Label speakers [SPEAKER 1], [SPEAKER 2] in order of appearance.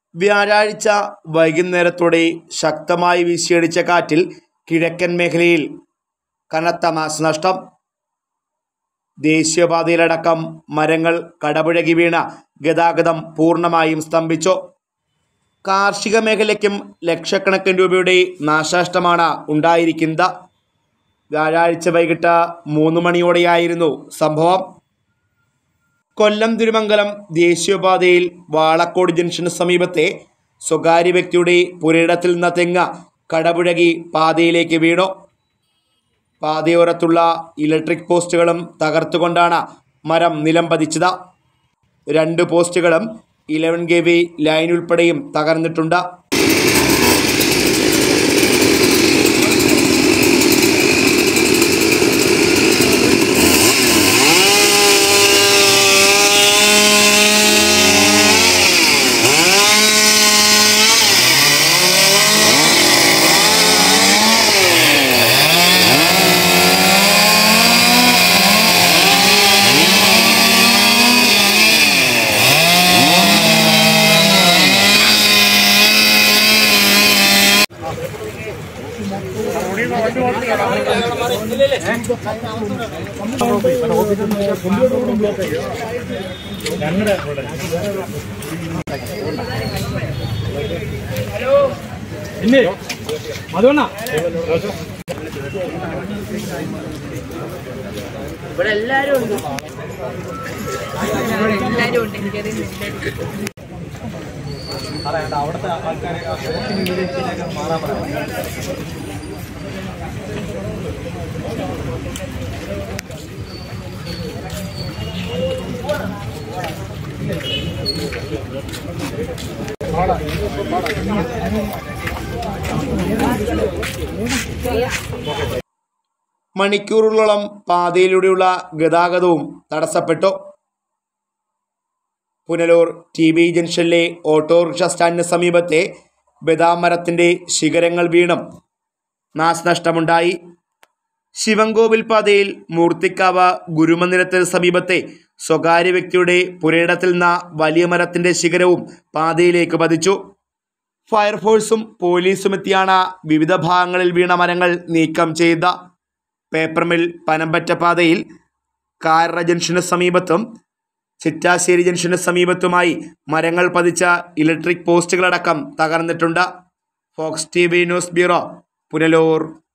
[SPEAKER 1] വ്യാഴാഴ്ച വൈകുന്നേരത്തോടെ ശക്തമായി വീശിയടിച്ച കാറ്റിൽ കിഴക്കൻ മേഖലയിൽ കനത്ത നാശനഷ്ടം ദേശീയപാതയിലടക്കം മരങ്ങൾ കടപുഴകി വീണ ഗതാഗതം പൂർണ്ണമായും സ്തംഭിച്ചു കാർഷിക മേഖലയ്ക്കും ലക്ഷക്കണക്കിന് രൂപയുടെ നാശനഷ്ടമാണ് ഉണ്ടായിരിക്കുന്നത് വ്യാഴാഴ്ച വൈകിട്ട് മൂന്ന് മണിയോടെയായിരുന്നു സംഭവം കൊല്ലം തിരുമംഗലം ദേശീയപാതയിൽ വാളക്കോട് ജംഗ്ഷന് സമീപത്തെ സ്വകാര്യ വ്യക്തിയുടെ പുരയിടത്തിൽ നിന്ന തെങ്ങ് കടപുഴകി പാതയിലേക്ക് വീണു പാതയോരത്തുള്ള ഇലക്ട്രിക് പോസ്റ്റുകളും തകർത്തുകൊണ്ടാണ് മരം നിലം പതിച്ചത് രണ്ട് പോസ്റ്റുകളും ഇലവൻ കെ വി ലൈൻ ഉൾപ്പെടെയും തകർന്നിട്ടുണ്ട്
[SPEAKER 2] പിന്നെ മധുവണ്ണ
[SPEAKER 3] ഇവിടെ എല്ലാരും ഉണ്ട് എല്ലാരും ഉണ്ട് എനിക്കറിയുന്നില്ല
[SPEAKER 2] അവിടുത്തെ ആൾക്കാരെ മാറാൻ പറയാം
[SPEAKER 1] മണിക്കൂറുകളോളം പാതയിലൂടെയുള്ള ഗതാഗതവും തടസ്സപ്പെട്ടു പുനലൂർ ടി ബി ജംഗ്ഷനിലെ ഓട്ടോറിക്ഷ സ്റ്റാൻഡിന് സമീപത്തെ ബദാം മരത്തിൻ്റെ ശിഖരങ്ങൾ വീണും നാശനഷ്ടമുണ്ടായി ശിവങ്കോവിൽ പാതയിൽ മൂർത്തിക്കാവ് ഗുരുമന്ദിരത്തിന് സമീപത്തെ സ്വകാര്യ വ്യക്തിയുടെ പുരയിടത്തിൽ നിന്ന വലിയ മരത്തിൻ്റെ ശിഖരവും പാതയിലേക്ക് പതിച്ചു ഫയർഫോഴ്സും പോലീസും എത്തിയാണ് വിവിധ ഭാഗങ്ങളിൽ വീണ മരങ്ങൾ നീക്കം ചെയ്ത പേപ്പർ മിൽ പനമ്പറ്റ പാതയിൽ കാരറ ജംഗ്ഷന് സമീപത്തും ചിറ്റാശ്ശേരി ജംഗ്ഷന് സമീപത്തുമായി മരങ്ങൾ പതിച്ച ഇലക്ട്രിക് പോസ്റ്റുകളടക്കം തകർന്നിട്ടുണ്ട് Fox T V news bureau Punalur